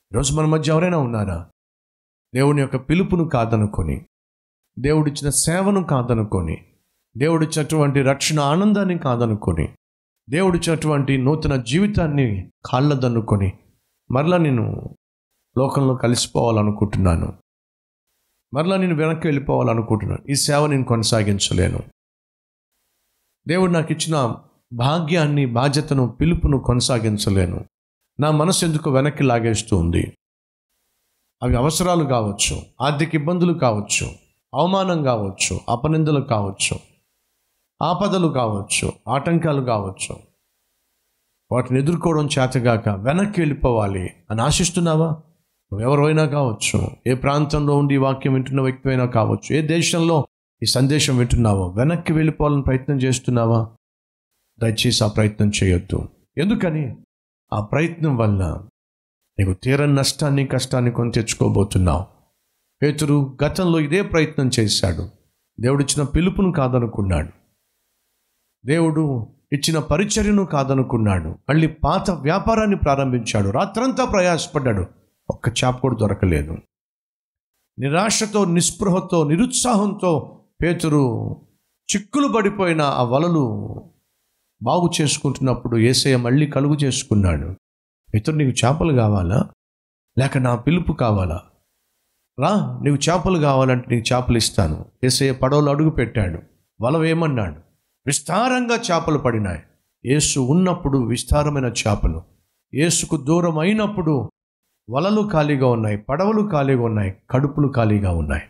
ఈరోజు మన మధ్య ఎవరైనా ఉన్నారా దేవుని యొక్క పిలుపును కాదనుకొని దేవుడిచ్చిన సేవను కాదనుకొని దేవుడిచ్చినటువంటి రక్షణ ఆనందాన్ని కాదనుకొని దేవుడిచ్చినటువంటి నూతన జీవితాన్ని కాళ్ళదన్నుకొని మరలా నేను లోకంలో కలిసిపోవాలనుకుంటున్నాను మరలా నేను వెనక్కి వెళ్ళిపోవాలనుకుంటున్నాను ఈ సేవ నేను కొనసాగించలేను దేవుడు నాకు ఇచ్చిన భాగ్యాన్ని బాధ్యతను పిలుపును కొనసాగించలేను నా మనసు ఎందుకు వెనక్కి లాగేస్తూ ఉంది అవి అవసరాలు కావచ్చు ఆర్థిక ఇబ్బందులు కావచ్చు అవమానం కావచ్చు అపనిందలు కావచ్చు ఆపదలు కావచ్చు ఆటంకాలు కావచ్చు వాటిని ఎదుర్కోవడం చేతగాక వెనక్కి వెళ్ళిపోవాలి అని ఆశిస్తున్నావా నువ్వెవరైనా కావచ్చు ఏ ప్రాంతంలో ఉండి ఈ వాక్యం వింటున్న వ్యక్తి అయినా కావచ్చు ఏ దేశంలో ఈ సందేశం వింటున్నావో వెనక్కి వెళ్ళిపోవాలని ప్రయత్నం చేస్తున్నావా దయచేసి ఆ ప్రయత్నం చేయొద్దు ఎందుకని ఆ ప్రయత్నం వల్ల నీకు తీరని నష్టాన్ని కష్టాన్ని కొని తెచ్చుకోబోతున్నావు పేతురు గతంలో ఇదే ప్రయత్నం చేశాడు దేవుడిచ్చిన పిలుపును కాదనుకున్నాడు దేవుడు ఇచ్చిన పరిచర్యను కాదనుకున్నాడు మళ్ళీ పాత వ్యాపారాన్ని ప్రారంభించాడు రాత్రంతా ప్రయాసపడ్డాడు ఒక్క చాప కూడా దొరకలేదు నిరాశతో నిస్పృహతో నిరుత్సాహంతో పేతురు చిక్కులు పడిపోయిన ఆ వలలు బాగు చేసుకుంటున్నప్పుడు ఏసయ్య మళ్ళీ కలుగు చేసుకున్నాడు ఇతరు నీకు చేపలు కావాలా లేక నా పిలుపు కావాలా రా నీకు చేపలు కావాలంటే నీకు చేపలు ఇస్తాను ఏసయ్య పడవలు అడుగు పెట్టాడు వల వేయమన్నాడు విస్తారంగా చేపలు పడినాయి యేసు ఉన్నప్పుడు విస్తారమైన చేపలు యేసుకు దూరం అయినప్పుడు వలలు ఖాళీగా ఉన్నాయి పడవలు ఖాళీగా ఉన్నాయి కడుపులు ఖాళీగా ఉన్నాయి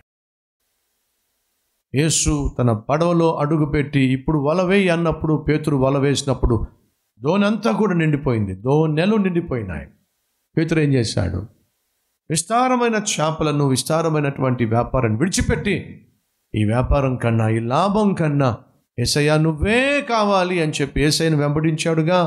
యేసు తన పడవలో అడుగుపెట్టి ఇప్పుడు వల వేయి అన్నప్పుడు పేతురు వల వేసినప్పుడు దోనంతా కూడా నిండిపోయింది దో నెలలు నిండిపోయినాయి పేతురు ఏం చేశాడు విస్తారమైన చేపలను విస్తారమైనటువంటి వ్యాపారాన్ని విడిచిపెట్టి ఈ వ్యాపారం కన్నా ఈ లాభం కన్నా ఏసయ్య నువ్వే కావాలి అని చెప్పి ఏసయ్యను వెంబడించాడుగా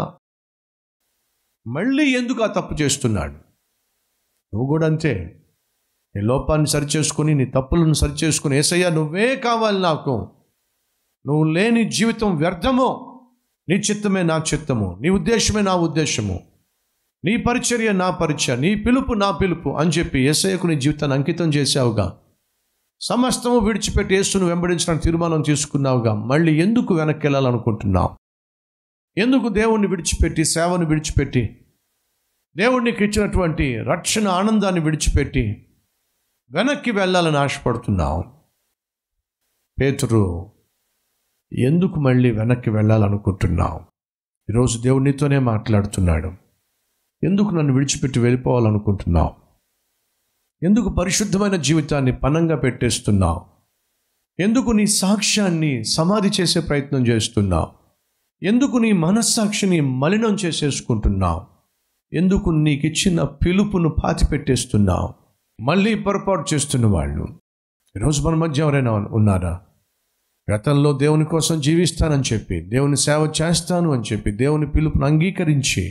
మళ్ళీ ఎందుకు ఆ తప్పు చేస్తున్నాడు నువ్వు కూడా అంతే నీ లోపాన్ని సరిచేసుకొని నీ తప్పులను సరిచేసుకుని ఏసయ్య నువ్వే కావాలి నాకు నువ్వు లేని జీవితం వ్యర్థమో నీ చిత్తమే నా చిత్తము నీ ఉద్దేశమే నా ఉద్దేశము నీ పరిచర్య నా పరిచయ నీ పిలుపు నా పిలుపు అని చెప్పి ఏసయ్యకు నీ జీవితాన్ని అంకితం చేశావుగా సమస్తము విడిచిపెట్టి యేసును వెంబడించడానికి తీర్మానం తీసుకున్నావుగా మళ్ళీ ఎందుకు వెనక్కి వెళ్ళాలనుకుంటున్నావు ఎందుకు దేవుణ్ణి విడిచిపెట్టి సేవను విడిచిపెట్టి దేవుడికి ఇచ్చినటువంటి రక్షణ ఆనందాన్ని విడిచిపెట్టి వెనక్కి వెళ్ళాలని ఆశపడుతున్నావు పేతురు ఎందుకు మళ్ళీ వెనక్కి వెళ్ళాలనుకుంటున్నావు ఈరోజు దేవుడు నీతోనే మాట్లాడుతున్నాడు ఎందుకు నన్ను విడిచిపెట్టి వెళ్ళిపోవాలనుకుంటున్నావు ఎందుకు పరిశుద్ధమైన జీవితాన్ని పనంగా పెట్టేస్తున్నావు ఎందుకు నీ సాక్ష్యాన్ని సమాధి చేసే ప్రయత్నం చేస్తున్నావు ఎందుకు నీ మనస్సాక్షిని మలినం చేసేసుకుంటున్నావు ఎందుకు నీకు ఇచ్చిన పిలుపును పాతి పెట్టేస్తున్నావు మళ్ళీ పొరపాటు చేస్తున్న వాళ్ళు ఈరోజు మన మధ్య ఎవరైనా ఉన్నారా గతంలో దేవుని కోసం జీవిస్తానని చెప్పి దేవుని సేవ చేస్తాను అని చెప్పి దేవుని పిలుపును అంగీకరించి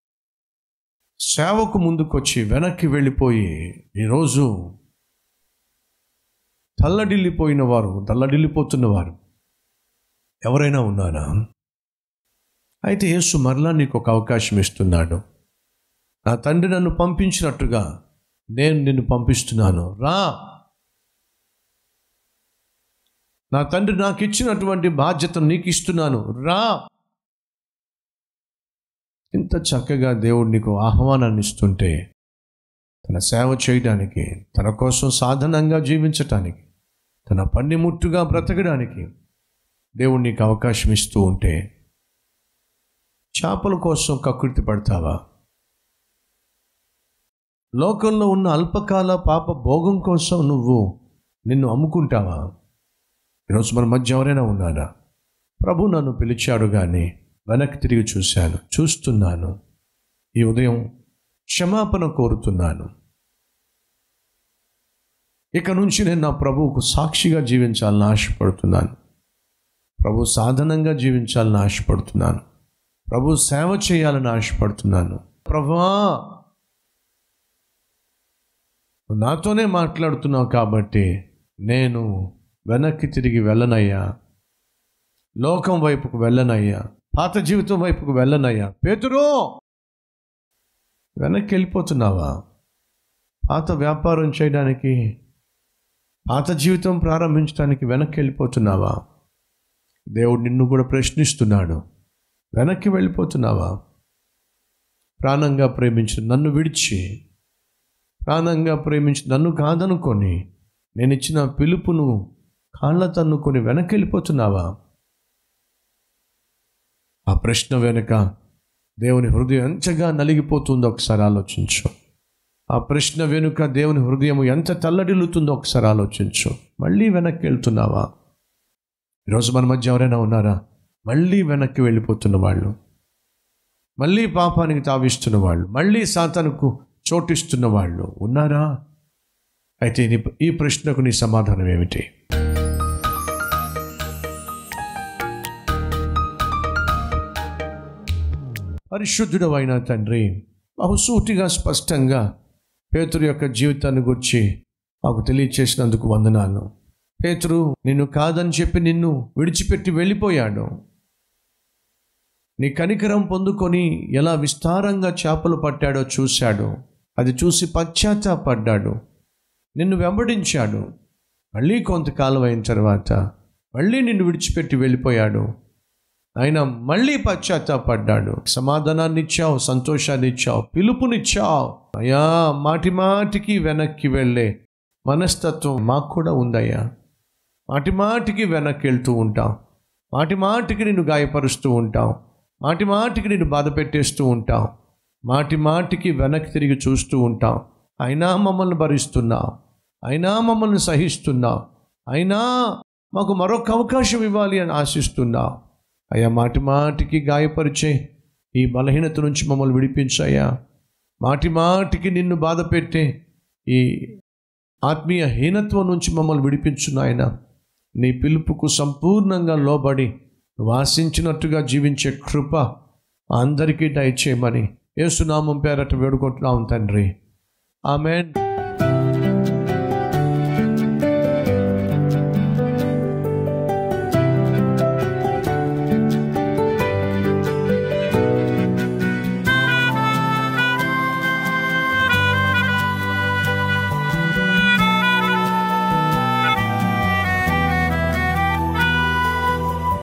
సేవకు ముందుకొచ్చి వెనక్కి వెళ్ళిపోయి ఈరోజు తల్లడిల్లిపోయిన వారు తల్లడిల్లిపోతున్న వారు ఎవరైనా ఉన్నారా అయితే యేసు మరలా నీకు ఒక అవకాశం ఇస్తున్నాడు నా తండ్రి నన్ను పంపించినట్టుగా నేను నిన్ను పంపిస్తున్నాను రా నా తండ్రి నాకు ఇచ్చినటువంటి బాధ్యతను నీకు ఇస్తున్నాను రా ఇంత చక్కగా దేవుడు నీకు ఆహ్వానాన్ని ఇస్తుంటే తన సేవ చేయడానికి తన కోసం సాధనంగా జీవించటానికి తన పన్నిముట్టుగా బ్రతకడానికి దేవుడు నీకు అవకాశం ఇస్తూ ఉంటే చేపల కోసం కకృతి పడతావా లోకంలో ఉన్న అల్పకాల పాప భోగం కోసం నువ్వు నిన్ను అమ్ముకుంటావా ఈరోజు మన మధ్య ఎవరైనా ఉన్నారా ప్రభు నన్ను పిలిచాడు కానీ వెనక్కి తిరిగి చూశాను చూస్తున్నాను ఈ ఉదయం క్షమాపణ కోరుతున్నాను ఇక నుంచి నేను నా ప్రభువుకు సాక్షిగా జీవించాలని ఆశపడుతున్నాను ప్రభు సాధనంగా జీవించాలని ఆశపడుతున్నాను ప్రభు సేవ చేయాలని ఆశపడుతున్నాను ప్రభువా నువ్వు నాతోనే మాట్లాడుతున్నావు కాబట్టి నేను వెనక్కి తిరిగి వెళ్ళనయ్యా లోకం వైపుకు వెళ్ళనయ్యా పాత జీవితం వైపుకు వెళ్ళనయ్యా పేతురు వెనక్కి వెళ్ళిపోతున్నావా పాత వ్యాపారం చేయడానికి పాత జీవితం ప్రారంభించడానికి వెనక్కి వెళ్ళిపోతున్నావా దేవుడు నిన్ను కూడా ప్రశ్నిస్తున్నాడు వెనక్కి వెళ్ళిపోతున్నావా ప్రాణంగా ప్రేమించిన నన్ను విడిచి ప్రాణంగా ప్రేమించి నన్ను కాదనుకొని నేను ఇచ్చిన పిలుపును కాళ్ళ తన్నుకొని వెనక్కి వెళ్ళిపోతున్నావా ఆ ప్రశ్న వెనుక దేవుని హృదయం ఎంతగా నలిగిపోతుందో ఒకసారి ఆలోచించు ఆ ప్రశ్న వెనుక దేవుని హృదయం ఎంత తల్లడిల్లుతుందో ఒకసారి ఆలోచించు మళ్ళీ వెనక్కి వెళ్తున్నావా ఈరోజు మన మధ్య ఎవరైనా ఉన్నారా మళ్ళీ వెనక్కి వెళ్ళిపోతున్న వాళ్ళు మళ్ళీ పాపానికి తావిస్తున్న వాళ్ళు మళ్ళీ సాతనకు చోటిస్తున్న వాళ్ళు ఉన్నారా అయితే నీ- ఈ ప్రశ్నకు నీ సమాధానం ఏమిటి పరిశుద్ధుడు అయిన తండ్రి బహుసూటిగా స్పష్టంగా పేతురు యొక్క జీవితాన్ని గురించి మాకు తెలియచేసినందుకు వందనాలు పేతురు నిన్ను కాదని చెప్పి నిన్ను విడిచిపెట్టి వెళ్ళిపోయాడు నీ కనికరం పొందుకొని ఎలా విస్తారంగా చేపలు పట్టాడో చూశాడు అది చూసి పశ్చాత్తాపడ్డాడు నిన్ను వెంబడించాడు మళ్ళీ కొంతకాలం అయిన తర్వాత మళ్ళీ నిన్ను విడిచిపెట్టి వెళ్ళిపోయాడు ఆయన మళ్ళీ పశ్చాత్తాపడ్డాడు సమాధానాన్ని ఇచ్చావు సంతోషాన్ని ఇచ్చావు పిలుపునిచ్చావు అయ్యా మాటి మాటికి వెనక్కి వెళ్ళే మనస్తత్వం మాకు కూడా ఉందయ్యా మాటి మాటికి వెనక్కి వెళ్తూ ఉంటాం మాటి మాటికి నిన్ను గాయపరుస్తూ ఉంటాం మాటి మాటికి నిన్ను బాధ పెట్టేస్తూ ఉంటాం మాటి మాటికి వెనక్కి తిరిగి చూస్తూ ఉంటాం అయినా మమ్మల్ని భరిస్తున్నావు అయినా మమ్మల్ని సహిస్తున్నావు అయినా మాకు మరొక అవకాశం ఇవ్వాలి అని ఆశిస్తున్నావు అయ్యా మాటి మాటికి గాయపరిచే ఈ బలహీనత నుంచి మమ్మల్ని విడిపించాయా మాటి మాటికి నిన్ను బాధ పెట్టే ఈ ఆత్మీయ హీనత్వం నుంచి మమ్మల్ని విడిపించు నాయన నీ పిలుపుకు సంపూర్ణంగా లోబడి నువ్వు ఆశించినట్టుగా జీవించే కృప అందరికీ దయచేయమని యేసునామం పేరట వేడుకుంటున్నాం తండ్రి ఆమెన్